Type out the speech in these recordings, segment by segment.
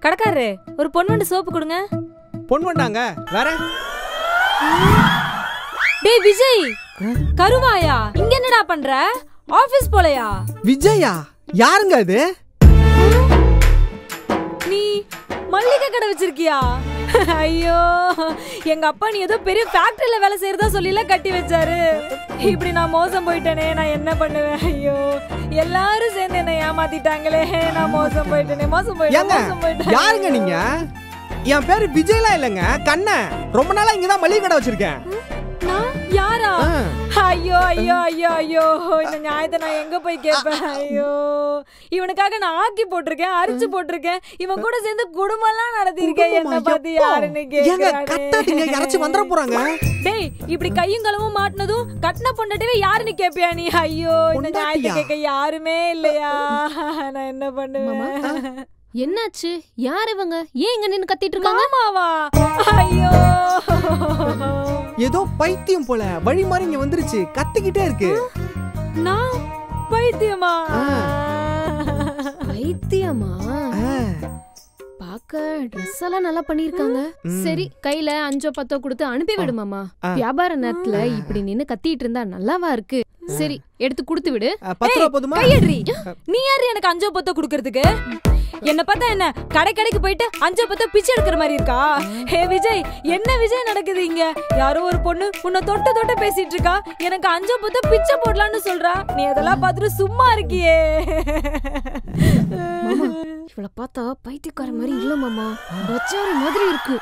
கடைக்காரரு ஒரு பொன்வண்டு சோப்பு கொடுங்க பொன் வந்தாங்க வேற டேய் விஜய் கருவாயா இங்க என்னடா பண்ற ஆபீஸ் போலையா விஜயா யாருங்க அது நீ மல்லிகை கடை வச்சிருக்கியா ஐயோ எங்க அப்பா நீ ஏதோ பெரிய ஃபேக்டரியில வேலை செய்யறதா சொல்லில கட்டி வச்சாரு இப்படி நான் மோசம் போயிட்டேனே நான் என்ன பண்ணுவேன் ஐயோ எல்லாரும் சேர்ந்து என்ன ஏமாத்திட்டாங்களே நான் மோசம் போயிட்டேனே மோசம் போயிட்டேன் ஏங்க மோசம் போயிட்டேன் யாருங்க நீங்க என் பேரு விஜய்லாம் இல்லைங்க கண்ணன் ரொம்ப நாளா இங்க தான் மளிகை கடை வச்சிருக்கேன் நான் யாரா ஆ. ஐயோ ஐயோ ஐயோ ஐயோ இந்த நியாயத்தை நான் எங்க போய் கேட்பேன் ஐயோ இவனுக்காக நான் ஆக்கி போட்டிருக்கேன் அரிச்சு போட்டிருக்கேன் இவன் கூட சேர்ந்து குடும்பம்லாம் நடத்திருக்கேன் என்ன குடும்பமா? பார்த்து எப்போ? யாருன்னு ஏங்க கத்தாதீங்க கேக்குறானே யாராச்சும் வந்துட போறாங்க டேய் இப்படி கையும் களவும் மாட்டினதும் கட்டின பொண்டாட்டிவே யாருன்னு கேப்பியா நீ ஐயோ இந்த நியாயத்தை பொண்டாட்டியா? கேட்க யாருமே இல்லையா நான் என்ன பண்ணுவேன் என்னாச்சு யார் இவங்க ஏன் இங்க நின்னு கத்திட்டு இருக்காங்க மாமாவா ஐயோ ஏதோ பைத்தியம் போல வழி மாதிரி இங்க வந்துருச்சு கத்திக்கிட்டே இருக்கு நான் பைத்தியமா வைத்தியமா ஆ, பாக்க ட்ரெஸ் எல்லாம் நல்லா பண்ணிருக்காங்க ம். சரி கையில அஞ்சோ பத்தோ கொடுத்து அனுப்பி விடு மாமா ஆ. வியாபார நேரத்துல இப்படி நின்னு கத்திட்டு இருந்தா நல்லாவா இருக்கு சரி எடுத்து கொடுத்து விடு ஆ, பத்து ரூபா போதுமா கையட்ரி நீ யாரு எனக்கு அஞ்சோ பத்தோ குடுக்கறதுக்கு என்ன பார்த்தா என்ன கடை கடைக்கு போயிட்டு அஞ்சோ பத்தோ பிச்சை எடுக்கிற மாதிரி இருக்கா ஹே விஜய் என்ன விஜய் நடக்குது இங்க யாரோ ஒரு பொண்ணு உன்னை தொட்டு தொட்டு பேசிட்டு இருக்கா எனக்கு அஞ்சோ பத்தோ பிச்சை போடலாம்னு சொல்றா நீ அதெல்லாம் பார்த்துட்டு சும்மா இருக்கியே இவள பார்த்தா பைத்தியக்கார மாதிரி இல்ல மாமா பச்சாரி மாதிரி இருக்கு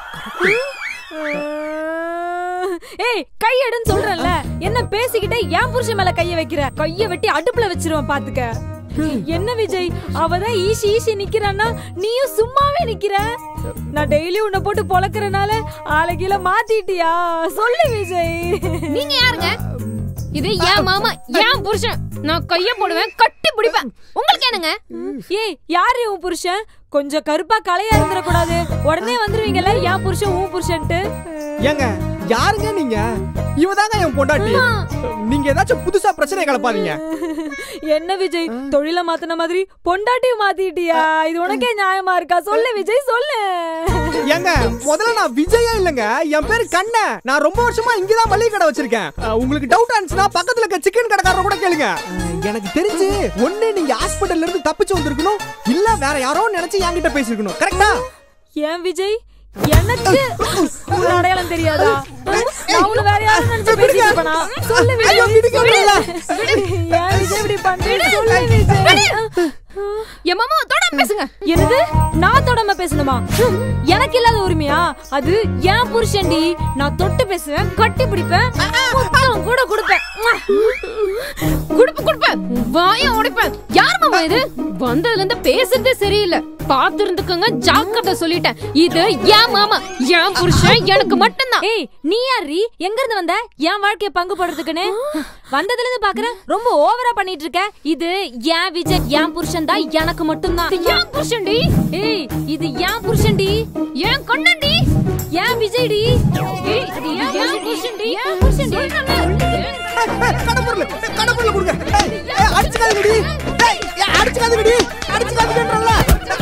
ஏய் கை எடுன்னு சொல்றேன்ல என்ன பேசிக்கிட்டே என் புருஷன் மேல கைய வைக்கிற கைய வெட்டி அடுப்புல வச்சிருவேன் பாத்துக்க என்ன விஜய் அவதான் ஈசி ஈசி நிக்கிறான்னா நீயும் சும்மாவே நிக்கிற நான் டெய்லி உன்னை போட்டு பொழக்கறனால ஆளை கீழ மாத்திட்டியா சொல்லு விஜய் நீங்க யாருங்க இது ஏன் மாமா ஏன் புருஷன் நான் கைய போடுவேன் கட்டி பிடிப்பேன் உங்களுக்கு என்னங்க ஏய் யாரு உன் புருஷன் கொஞ்சம் கருப்பா கலையா இருந்துடக்கூடாது உடனே வந்துருவீங்கல்ல என் புருஷன் உன் புருஷன்ட்டு ஏங்க யாருங்க நீங்க இவதாங்க என் பொண்டாட்டி நீங்க ஏதாச்சும் புதுசா பிரச்சனை கிளப்பாதீங்க என்ன விஜய் தொழில மாத்தின மாதிரி பொண்டாட்டியும் மாத்திட்டியா இது உனக்கே நியாயமா இருக்கா சொல்லு விஜய் சொல்லு ஏங்க முதல்ல நான் விஜயா இல்லங்க என் பேரு கண்ணன் நான் ரொம்ப வருஷமா இங்கதான் மளிகை கடை வச்சிருக்கேன் அஹ், உங்களுக்கு டவுட் ஆனிச்சுன்னா பக்கத்துல இருக்க சிக்கன் கடைக்காரர் கூட கேளுங்க அஹ், எனக்கு தெரிஞ்சு ஒண்ணு நீங்க ஹாஸ்பிடல்ல இருந்து தப்பிச்சு வந்திருக்கணும் இல்ல வேற யாரோ நினைச்சு என்கிட்ட பேசிருக்கணும் கரெக்டா ஏன் விஜய் எனக்கு உன் அடையாளம் தெரியாதா நான் உன்னை வேற யாரும் நினைச்சு பேசிட்டு இருப்பேனா? சொல்லு ஐயோ, விஜய் விடுங்க, விடுங்க. ஏன் விஜய் இப்படி பண்றீங்க சொல்லு விஜய் என் மாமா தொட பேசுங்க என்னது நான் தொடாம பேசணுமா ஹம், எனக்கு இல்லாத உரிமையா அது என் புருஷன்டி நான் தொட்டு பேசுவேன் கட்டி பிடிப்பேன் முத்தம் கூட கொடுப்பேன் குடுப்பு குடுப்பேன் வாய உடைப்பேன் யார் மாமா இது வந்ததுல இருந்து பேசுறதே சரியில்லை பாத்து இருந்துக்கங்க ஜாக்கிரதை சொல்லிட்டேன் இது ஏன் மாமா என் புருஷன் எனக்கு மட்டும்தான் ஏய் நீ யாரி எங்க இருந்து வந்த என் வாழ்க்கைய பங்கு போடுறதுக்குன்னு வந்ததுல இருந்து பாக்குறேன் ரொம்ப ஓவரா பண்ணிட்டு இருக்க இது என் விஜய் என் புருஷன் தான் எனக்கு மட்டும்தான் இது என் புருஷன்டி ஏய் இது என் புருஷன்டி என் கண்ணன்டி என் விஜய்டி ஏய், இது என் புருஷன்டி என் புருஷன்டி கடப்பொருள் கடப்பொருள் கொடுங்க ஏய், ஏய், அடிச்சுக்காதீங்கடி ஏய், ஏய், அடிச்சுக்காதீங்கடி அடிச்சுக்காதீங்கன்றல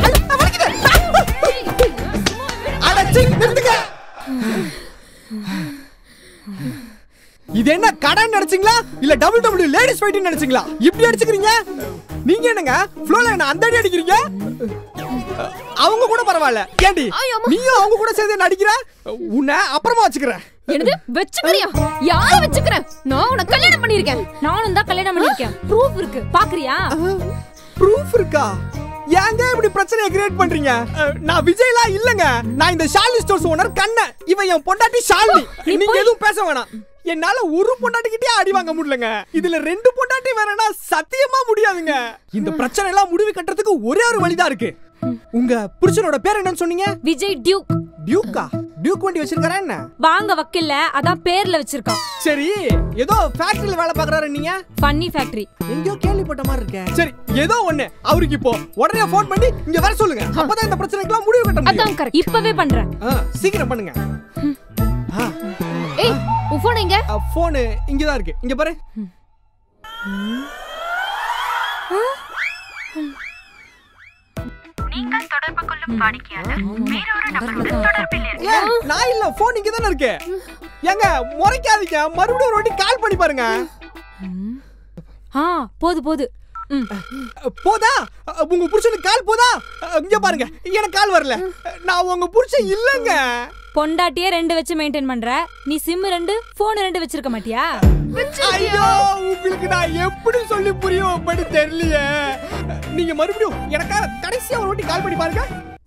அடச்சி நிறுத்துங்க இது என்ன கடன் நினைச்சீங்களா இல்ல டபுள் டபுள் லேடிஸ் ஃபைட்டிங் நினைச்சீங்களா இப்படி அடிச்சுக்கிறீங்க நீங்க என்னங்க ஃப்ளோல என்ன அந்த அடி அடிக்கிறீங்க அவங்க கூட பரவாயில்ல ஏண்டி ஐயோ, அம்மா. நீயும் அவங்க கூட சேர்ந்து என்ன அடிக்கிற உன்னை அப்புறமா வச்சுக்கிறேன் என்னது வச்சுக்கிறியா யார வச்சுக்கிறேன் நான் உன்னை கல்யாணம் பண்ணிருக்கேன் நானும் தான் கல்யாணம் பண்ணிருக்கேன் ப்ரூஃப் இருக்கு பாக்குறியா ப்ரூஃப் இருக்கா ஏங்க இப்படி பிரச்சனையை கிரியேட் பண்றீங்க அஹ், நான் விஜய்லாம் இல்லங்க நான் இந்த ஷாலினி ஸ்டோர்ஸ் ஓனர் கண்ணன் இவன் என் பொண்டாட்டி ஷாலினி நீங்க எதுவும் பேச வேணாம் என்னால ஒரு பொண்டாட்டிக்கிட்டே அடி வாங்க முடியலங்க இதுல ரெண்டு பொண்டாட்டி வேறனா சத்தியமா முடியாதுங்க இந்த பிரச்சனை எல்லாம் முடிவு கட்டுறதுக்கு ஒரே ஒரு வழிதான் இருக்கு உங்க புருஷனோட பேர் என்னன்னு சொன்னீங்க விஜய் டியூக் டியூக்கா டியூக் வண்டி வச்சிருக்காரா என்ன வாங்க வக்கில்ல அதான் பேர்ல வச்சிருக்கான் சரி ஏதோ ஃபேக்டரியில வேலை பாக்குறாரு நீங்க ஃபன்னி ஃபேக்டரி எங்கேயோ கேள்விப்பட்ட மாதிரி இருக்கேன் சரி ஏதோ ஒண்ணு அவருக்கு இப்போ உடனே ஃபோன் பண்ணி இங்க வர சொல்லுங்க அப்பதான் இந்த பிரச்சனைக்கெல்லாம் முடிவு கட்ட முடியும் அதான் கரெக்ட் இப்பவே பண்றேன் ஆ, சீக்கிரம் பண்ணுங்க ஏய் உன் போன் எங்க போனு இங்கதான் இருக்கு இங்க பாரு வாடிக்கையாளர் வேறொரு நபருடன் தொடர்பில் இருக்கிறார் ஏன் நான் இல்ல போன் இங்க தானே இருக்கு ஏங்க முறைக்காதீங்க மறுபடியும் ஒரு வாட்டி கால் பண்ணி பாருங்க ஆ போது போது ம் போதா உங்க புருஷனுக்கு கால் போதா இங்க பாருங்க எனக்கு கால் வரல நான் உங்க புருஷன் இல்லங்க பொண்டாட்டியே ரெண்டு வச்சு மெயின்டைன் பண்ற நீ சிம் ரெண்டு போன் ரெண்டு வச்சிருக்க மாட்டியா ஐயோ உங்களுக்கு நான் எப்படி சொல்லி புரிய வைப்பேன்னு தெரியலையே நீங்க மறுபடியும் எனக்காக கடைசியா ஒரு வாட்டி கால் பண்ணி பாருங்க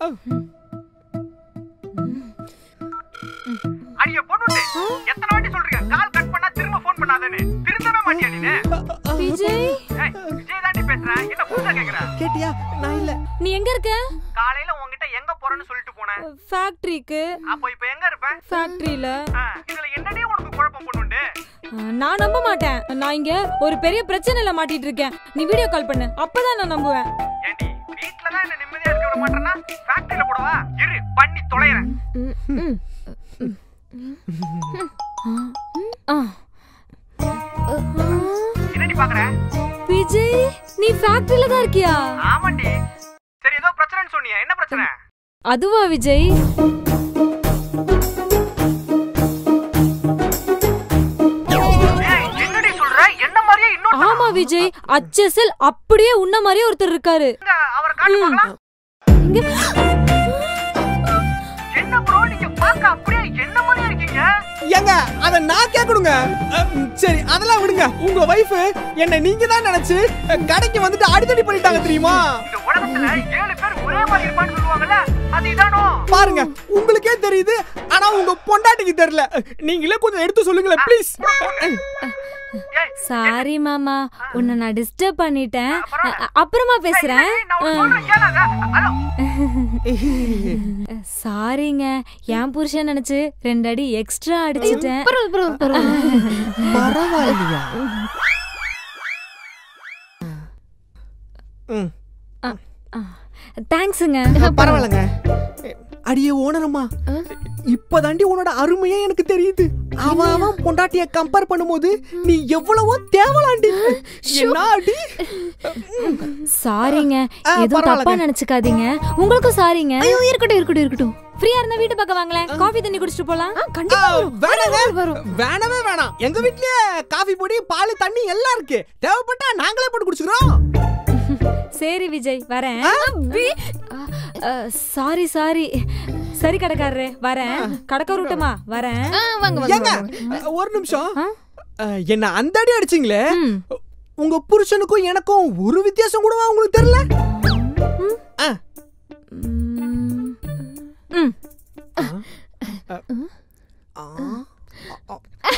அடிய பொண்ணுட்டு எத்தனை வாட்டி சொல்றீங்க கால் கட் பண்ணா திரும்ப ஃபோன் பண்ணாதேன்னு திருந்தவே மாட்டியா நீ விஜய் ஏய் விஜய் தாண்டி பேசுறேன் என்ன புதுசா கேக்குற கேட்டியா நான் இல்ல நீ எங்க இருக்க காலையில உன்கிட்ட எங்க போறேன்னு சொல்லிட்டு போனேன் ஃபேக்டரிக்கு அப்போ இப்ப எங்க இருப்ப ஃபேக்டரியில ஆ, இதுல என்னடி உனக்கு குழப்பம் பொண்ணுண்டு நான் நம்ப மாட்டேன் நான் இங்க ஒரு பெரிய பிரச்சனையில மாட்டிட்டு இருக்கேன் நீ வீடியோ கால் பண்ணு அப்பதான் நான் நம்புவேன் ஏண்டி வீட்ல தான் என்ன நிம்மதியா இருக்க விட மாட்டேன்னா ஃபேக்டரியில போடவா இரு பண்ணி தொலைறேன் ஆ. என்னடி பாக்குற விஜய் நீ ஃபேக்டரியில தான் இருக்கியா ஆமாண்டி சரி ஏதோ பிரச்சனைன்னு சொன்னியே என்ன பிரச்சனை அதுவா விஜய் ஏய் என்னடி சொல்ற என்ன மாதிரியே இன்னொரு ஆமா விஜய் அச்சசல் அப்படியே உன்ன மாதிரியே ஒருத்தர் இருக்காரு அவரை காட்டு பார்க்கலாம் இங்க என்ன ப்ரோ நீங்க பார்க்க அப்படியே என்ன மாதிரியே இருக்கீங்க ஏங்க அத நான் கேட்கணுங்க அஹ், சரி அதெல்லாம் விடுங்க உங்க வைஃப் என்ன நீங்க தான் நினைச்சு அஹ், கடைக்கு வந்துட்டு அடித்தடி பண்ணிட்டாங்க தெரியுமா இந்த உலகத்துல ஏழு பேர் ஒரே மாதிரி இருப்பான்னு சொல்லுவாங்கல்ல அது இதானோ பாருங்க உங்களுக்கே தெரியுது ஆனா உங்க பொண்டாட்டிக்கு தெரியல அஹ், நீங்களே கொஞ்சம் எடுத்து சொல்லுங்களேன் ப்ளீஸ் ஏய் சாரி மாமா உன்னை நான் டிஸ்டர்ப் பண்ணிட்டேன் அ- அ- அப்புறமா பேசுறேன் நான் உனக்கு சொல்றேன் கேளாத ஹலோ சாரிங்க என் புருஷன் நினைச்சு ரெண்டு அடி எக்ஸ்ட்ரா அடிச்சிட்டேன் பரவாயில்ல பரவாயில்ல பரவாயில்ல பரவாயில்லையா ம் தேங்க்ஸுங்க பரவாயில்லைங்க அடியே ஓனரம்மா இப்பதாண்டி உன்னோட அருமையே எனக்கு தெரியுது அவன் அவன் பொண்டாட்டிய கம்பேர் பண்ணும்போது நீ எவ்வளவோ தேவலாண்டி என்ன அடி சாரிங்க ஆ, எதுவும் தப்பா பரவாயில்லைங்க. நினைச்சுக்காதீங்க உங்களுக்கும் சாரிங்க ஐயோ இருக்கட்டும் இருக்கட்டும் இருக்கட்டும் ஃப்ரீயா இருந்தா வீட்டு பக்கம் வாங்களேன் காஃபி தண்ணி குடிச்சிட்டு போலாம் ஆ, வேணாங்க வேணவே வேணாம் எங்க வீட்லயே காஃபி பொடி பால் தண்ணி எல்லாம் இருக்கு தேவைப்பட்டா நாங்களே போட்டு குடிச்சுக்கிறோம் சரி விஜய் வரேன் சாரி சாரி சரி கடைக்காரரே வரேன் கடைக்கார விட்டுமா வரேன் ஆ, வாங்க வாங்க ஏங்க வாங்க. ஒரு நிமிஷம் ஆ? அஹ், என்ன அந்த அடி அடிச்சீங்களே ம். உங்க புருஷனுக்கும் எனக்கும் ஒரு வித்தியாசம் கூடவா உங்களுக்கு தெரியல ஆ, ம். ம். ஆ, ஆ,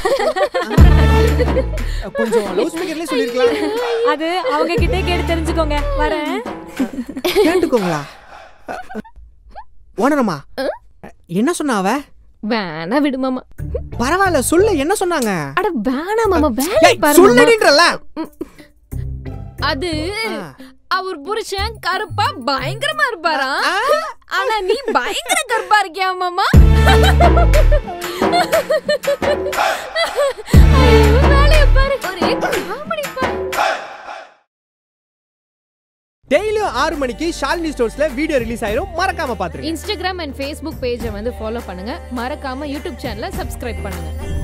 ஆ. கொஞ்சம் லவுட் ஸ்பீக்கர்லயே சொல்லிருக்கலாம் அது அவங்க கிட்டே கேட்டு தெரிஞ்சுக்கோங்க வரேன் கேட்டுக்கோங்களா ஓனரம்மா என்ன சொன்னா அவ வேணா விடு மாமா பரவாயில்ல சொல்லு என்ன சொன்னாங்க அட வேணாம் மாமா வேலை ஏய், பாரு மாமா. சொல்லுடின்றல அது அவர் புருஷன் கருப்பா பயங்கரமா இருப்பாரா ஆனா நீ பயங்கர கருப்பா இருக்கியா மாமா ஐயோ, வேலைய பாரு ஒரே காமெடி பாரு டெய்லியும் ஆறு மணிக்கு ஷாலினி ஸ்டோர்ஸ்ல வீடியோ ரிலீஸ் ஆயிரும் மறக்காம பாத்துருங்க இன்ஸ்டாகிராம் அண்ட் ஃபேஸ்புக் பேஜை வந்து ஃபாலோ பண்ணுங்க மறக்காம யூடியூப் சேனலை சப்ஸ்கிரைப் பண்ணுங்க